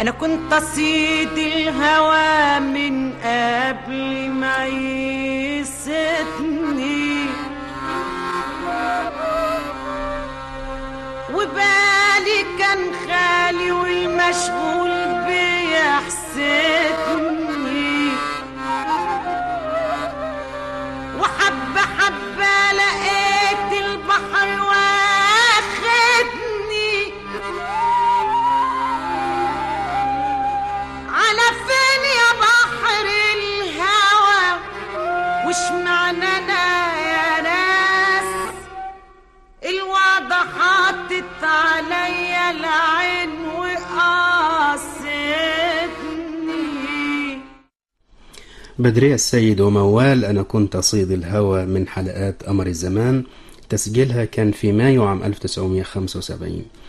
انا كنت اصيد الهوى من قبل ما يسيبني وبالي كان خالي والمشغول بيحسدني وحبة حبة لقيت البحر واخدني على فين يا بحر الهوى وش معنى انا يا ناس الوضع حاطط عليا العين وقاصدني بدرية السيد وموال أنا كنت أصيد الهوى من حلقات قمر الزمان تسجيلها كان في مايو عام 1975